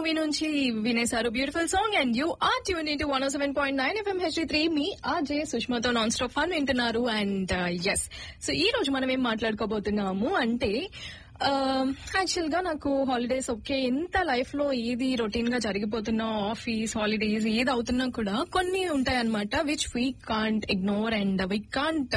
movie నుంచి వినేశారు beautiful song and you are tune into one seven point nine FM HD three మీ RJ సుష్మాతో non stop fun వింటున్నారు and yes so ఈ రోజు మనం ఏం మాట్లాడుకోబోతున్నాము అంటే యాక్చువల్ గా నాకు హాలిడేస్ ఓకే ఎంత లైఫ్ లో ఏది రొటీన్ గా జరిగిపోతున్నా ఆఫీస్ హాలిడేస్ ఏది అవుతున్నా కూడా కొన్ని ఉంటాయి అనమాట which we can't ignore and we can't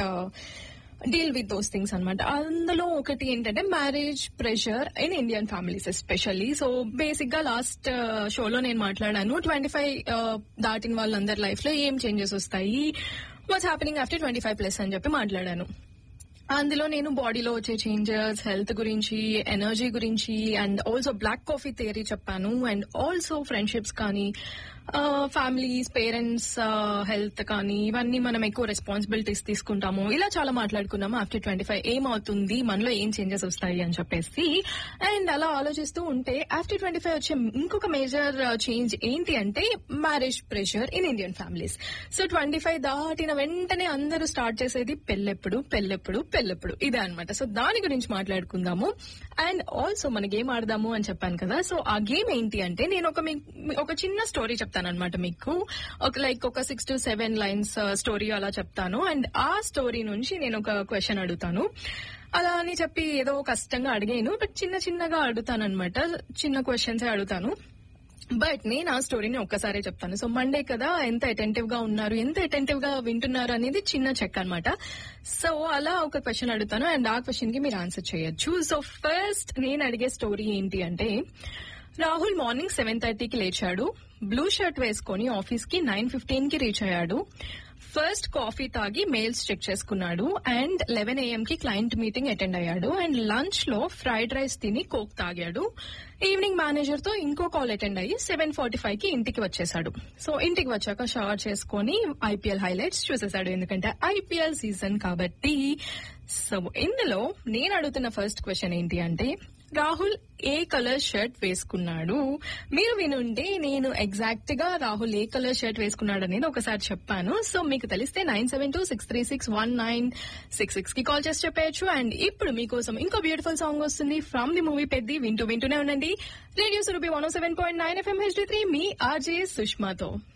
deal with those things అనమాట అందులో ఒకటి ఏంటంటే marriage pressure in Indian families especially so basic గా లాస్ట్ షోలో నేను మాట్లాడాను ట్వంటీ ఫైవ్ దాటిన వాళ్ళందరి లైఫ్ లో ఏం చేంజెస్ వస్తాయి what's happening after twenty five plus అని చెప్పి మాట్లాడాను అందులో నేను బాడీలో వచ్చే చేంజెస్ హెల్త్ గురించి ఎనర్జీ గురించి and also black coffee theory చెప్పాను అండ్ ఆల్సో ఫ్రెండ్షిప్స్ కానీ ఫ్యామిలీస్ పేరెంట్స్ హెల్త్ కానీ ఇవన్నీ మనం ఎక్కువ రెస్పాన్సిబిలిటీస్ తీసుకుంటాము ఇలా చాలా మాట్లాడుకున్నాము ఆఫ్టర్ ట్వంటీ ఫైవ్ ఏమవుతుంది మనలో ఏం చేంజెస్ వస్తాయి అని చెప్పేసి అండ్ అలా ఆలోచిస్తూ ఉంటే ఆఫ్టర్ ట్వంటీ ఫైవ్ వచ్చే ఇంకొక మేజర్ చేంజ్ ఏంటి అంటే marriage pressure in Indian families so twenty five దాటిన వెంటనే అందరూ స్టార్ట్ చేసేది పెళ్ళెప్పుడు పెళ్ళెప్పుడు పెళ్ళెప్పుడు ఇదే అనమాట సో దాని గురించి మాట్లాడుకుందాము అండ్ ఆల్సో మన గేమ్ ఆడదాము అని చెప్పాను కదా సో ఆ గేమ్ ఏంటి అంటే నేను ఒక ఒక చిన్న స్టోరీ చెప్తానమాట మీకు ఒక లైక్ ఒక six to seven lines story అలా చెప్తాను అండ్ ఆ స్టోరీ నుంచి నేను ఒక క్వశ్చన్ అడుగుతాను అలా అని చెప్పి ఏదో కష్టంగా అడిగాను బట్ చిన్న చిన్నగా అడుగుతాను అనమాట చిన్న క్వశ్చన్స్ అడుగుతాను బట్ నేను ఆ స్టోరీని ఒక్కసారే చెప్తాను సో మండే కదా ఎంత అటెంటివ్ గా ఉన్నారు ఎంత అటెంటివ్ గా వింటున్నారు అనేది చిన్న చెక్ అనమాట సో అలా ఒక క్వశ్చన్ అడుగుతాను అండ్ ఆ క్వశ్చన్ కి మీరు ఆన్సర్ చేయొచ్చు సో ఫస్ట్ నేను అడిగే స్టోరీ ఏంటి అంటే రాహుల్ మార్నింగ్ సెవెన్ థర్టీకి లేచాడు బ్లూ షర్ట్ వేసుకుని ఆఫీస్ కి నైన్ ఫిఫ్టీన్ కి రీచ్ అయ్యాడు ఫస్ట్ కాఫీ తాగి మెయిల్స్ చెక్ చేసుకున్నాడు అండ్ లెవెన్ ఏఎం కి క్లయింట్ మీటింగ్ అటెండ్ అయ్యాడు అండ్ లంచ్ లో ఫ్రైడ్ రైస్ తిని కోక్ తాగాడు ఈవినింగ్ మేనేజర్ తో ఇంకో కాల్ అటెండ్ అయ్యి సెవెన్ ఫార్టీ ఫైవ్ కి ఇంటికి వచ్చేసాడు సో ఇంటికి వచ్చాక షవర్ చేసుకుని ఐపీఎల్ హైలైట్స్ చూసేశాడు ఎందుకంటే ఐపీఎల్ సీజన్ కాబట్టి సో ఇందులో నేను అడుగుతున్న ఫస్ట్ క్వశ్చన్ ఏంటి అంటే రాహుల్ ఏ కలర్ షర్ట్ వేసుకున్నాడు మీరు వినుంటే నేను ఎగ్జాక్ట్ గా రాహుల్ ఏ కలర్ షర్ట్ వేసుకున్నాడు అనేది ఒకసారి చెప్పాను సో మీకు తెలిస్తే nine seven two six three six one nine six six కి కాల్ చేసి చెప్పేయచ్చు అండ్ ఇప్పుడు మీకోసం ఇంకో బ్యూటిఫుల్ సాంగ్ వస్తుంది ఫ్రమ్ ది మూవీ పెద్ది వింటూ వింటూనే ఉండండి radio Surabhi one seven point nine FM HD three మీ ఆర్జే సుష్మాతో